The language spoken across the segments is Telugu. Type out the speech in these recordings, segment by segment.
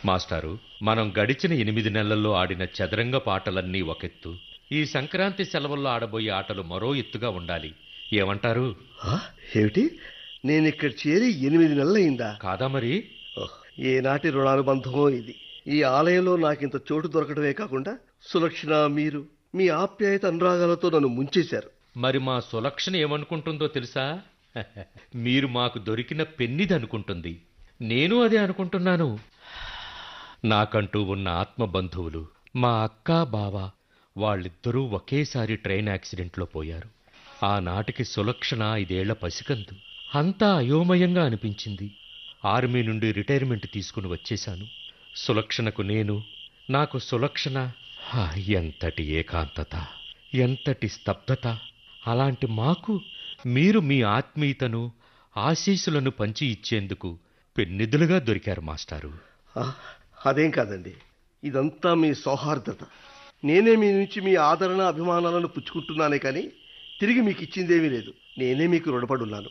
మాస్టారు మనం గడిచిన ఎనిమిది నెలల్లో ఆడిన చదరంగ పాటలన్నీ ఒకెత్తు ఈ సంక్రాంతి సెలవుల్లో ఆడబోయే ఆటలు మరో ఎత్తుగా ఉండాలి ఏమంటారు ఆ, ఏమిటి నేను ఇక్కడ చేరి ఎనిమిది నెలలయిందా కాదా మరి ఓహ్, ఏనాటి రుణానుబంధమో ఇది ఈ ఆలయంలో నాకింత చోటు దొరకడమే కాకుండా సులక్షణ మీరు మీ ఆప్యాయత అనురాగాలతో నన్ను ముంచేశారు మరి మా సులక్షణ ఏమనుకుంటుందో తెలుసా మీరు మాకు దొరికిన పెన్నిది అనుకుంటుంది నేను అదే అనుకుంటున్నాను నాకంటూ ఉన్న ఆత్మ బంధువులు మా అక్క బావ వాళ్ళిద్దరూ ఒకేసారి ట్రైన్ యాక్సిడెంట్లో పోయారు ఆనాటికి సులక్షణ ఐదేళ్ల పసికందు అంతా అయోమయంగా అనిపించింది ఆర్మీ నుండి రిటైర్మెంట్ తీసుకుని వచ్చేశాను సులక్షణకు నేను నాకు సులక్షణ హా, ఎంతటి ఏకాంతత ఎంతటి స్తబ్దత అలాంటి మాకు మీరు మీ ఆత్మీయతను ఆశీస్సులను పంచి ఇచ్చేందుకు పెన్నిధులుగా దొరికారు మాస్టారు ఆ, అదేం కాదండి ఇదంతా మీ సౌహార్దత నేనే మీ నుంచి మీ ఆదరణ అభిమానాలను పుచ్చుకుంటున్నానే కానీ తిరిగి మీకు ఇచ్చిందేమీ లేదు నేనే మీకు రుణపడున్నాను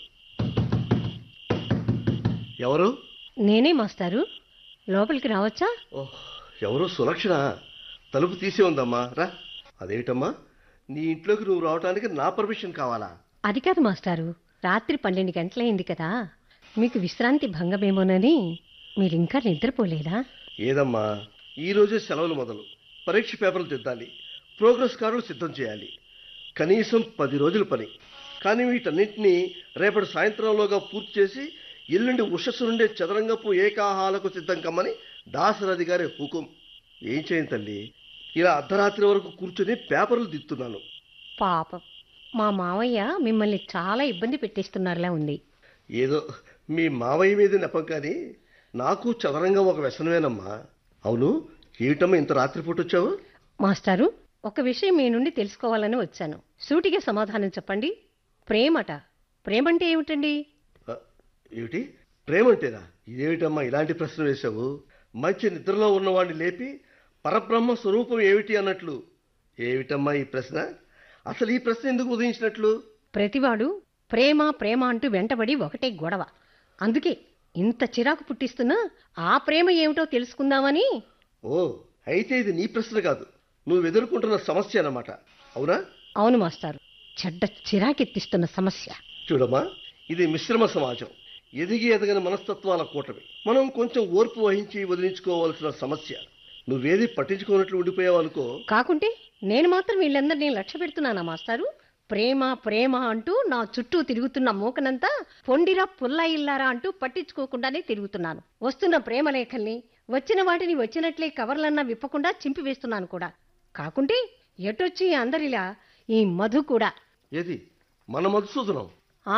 ఎవరు నేనే మాస్టారు లోపలికి రావచ్చా ఓహ్ ఎవరు సులక్షణ తలుపు తీసే ఉందమ్మా రా అదేమిటమ్మా నీ ఇంట్లోకి నువ్వు రావడానికి నా పర్మిషన్ కావాలా అది కాదు మాస్టారు రాత్రి పన్నెండు గంటలైంది కదా మీకు విశ్రాంతి భంగమేమోనని మీరింకా నిద్రపోలేదా ఏదమ్మా ఈ రోజే సెలవులు మొదలు పరీక్ష పేపర్లు దిద్దాలి ప్రోగ్రెస్ కార్డులు సిద్ధం చేయాలి కనీసం పది రోజుల పని కానీ వీటన్నింటినీ రేపటి సాయంత్రంలోగా పూర్తి చేసి ఎల్లుండి ఉషస్సు నుండే చదరంగపు ఏకాహాలకు సిద్ధం కమ్మని దాసరథి గారి హుకుం ఏం చేయను తల్లి ఇలా అర్ధరాత్రి వరకు కూర్చొని పేపర్లు దిద్దుతున్నాను పాపం మా మావయ్య మిమ్మల్ని చాలా ఇబ్బంది పెట్టేస్తున్నారులా ఉంది ఏదో మీ మావయ్య మీద నెపం కానీ నాకు చదరంగం ఒక వ్యసనమేనమ్మా అవును ఏమిటమ్మా ఇంత రాత్రిపూట వచ్చావు మాస్టారు ఒక విషయం మీ నుండి తెలుసుకోవాలని వచ్చాను సూటిగా సమాధానం చెప్పండి ప్రేమట ప్రేమంటే ఏమిటండి ఆ, ఏమిటి ప్రేమ అంటేనా ఇదేమిటమ్మా ఇలాంటి ప్రశ్న వేశావు మంచి నిద్రలో ఉన్నవాడిని లేపి పరబ్రహ్మ స్వరూపం ఏమిటి అన్నట్లు ఏమిటమ్మా ఈ ప్రశ్న అసలు ఈ ప్రశ్న ఎందుకు ఉదయించినట్లు ప్రతివాడు ప్రేమ ప్రేమ అంటూ వెంటబడి ఒకటే గొడవ అందుకే ఇంత చిరాకు పుట్టిస్తున్నా ఆ ప్రేమ ఏమిటో తెలుసుకుందామని ఓ అయితే ఇది నీ ప్రశ్న కాదు నువ్వు ఎదుర్కొంటున్న సమస్య అన్నమాట అవునా అవును మాస్టారు చెడ్డ చిరాకెత్తిస్తున్న సమస్య చూడమ్మా ఇది మిశ్రమ సమాజం ఎదిగి ఎదగని మనస్తత్వాల కూటమి మనం కొంచెం ఓర్పు వహించి వదిలించుకోవాల్సిన సమస్య నువ్వేది పట్టించుకోనట్లు ఉండిపోయావు అనుకో కాకుంటే నేను మాత్రం వీళ్ళందరినీ లక్ష్య పెడుతున్నానా మాస్టారు ప్రేమ ప్రేమ అంటూ నా చుట్టూ తిరుగుతున్న మూకనంతా పొండిరా పుల్ల ఇల్లారా అంటూ పట్టించుకోకుండానే తిరుగుతున్నాను వస్తున్న ప్రేమ లేఖల్ని వచ్చిన వాటిని వచ్చినట్లే కవర్లన్నా విప్పకుండా చింపివేస్తున్నాను కూడా కాకుంటే ఎటొచ్చి అందరిలా ఈ మధు కూడా ఏది మన మధుసూదనం ఆ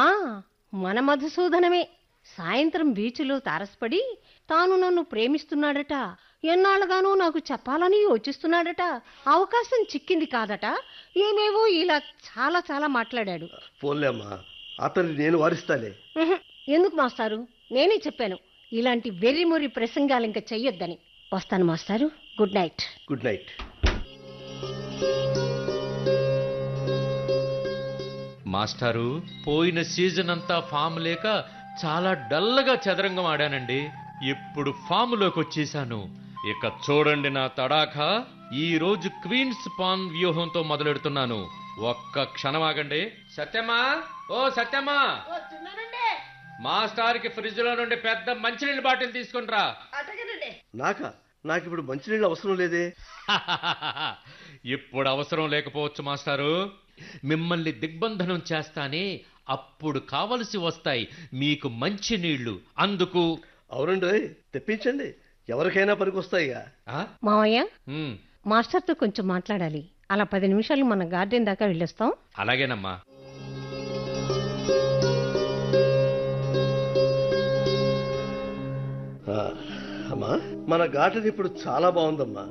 మన మధుసూదనమే సాయంత్రం బీచ్లో తారసపడి తాను నన్ను ప్రేమిస్తున్నాడట ఎన్నాళ్ళగానో నాకు చెప్పాలని యోచిస్తున్నాడట అవకాశం చిక్కింది కాదట ఏమేవో ఇలా చాలా చాలా మాట్లాడాడు ఫోన్లే అమ్మా అతన్ని నేను వారిస్తాలే ఉహుం, ఎందుకు మాస్టారు నేనే చెప్పాను ఇలాంటి వెర్రిమొర్రి ప్రసంగాలు ఇంకా చెయ్యొద్దని వస్తాను మాస్టారు గుడ్ నైట్ గుడ్ నైట్ మాస్టారు పోయిన సీజన్ అంతా ఫామ్ లేక చాలా డల్గా చదరంగం ఆడానండి ఇప్పుడు ఫామ్లోకి వచ్చేసాను ఇక చూడండి నా తడాఖా ఈ రోజు క్వీన్స్ పాన్ వ్యూహంతో మొదలెడుతున్నాను ఒక్క క్షణం ఆగండి సత్యమా ఓ సత్యమా మాస్టార్కి ఫ్రిడ్జ్ లో నుండి పెద్ద మంచినీళ్ళ బాటిల్ తీసుకునిరా నాకా నాకు ఇప్పుడు మంచినీళ్ళు అవసరం లేదే ఇప్పుడు అవసరం లేకపోవచ్చు మాస్టారు మిమ్మల్ని దిగ్బంధనం చేస్తానే అప్పుడు కావలసి వస్తాయి మీకు మంచి నీళ్లు అందుకు అవునండి ఓయ్, తెప్పించండి ఎవరికైనా పనికొస్తాయిగా ఆ? మావయ్య ఉమ్, మాస్టర్తో కొంచెం మాట్లాడాలి అలా పది నిమిషాలు మన గార్డెన్ దాకా వెళ్ళొస్తాం అలాగేనమ్మా ఆ, అమ్మా మన గార్డెన్ ఇప్పుడు చాలా బాగుందమ్మా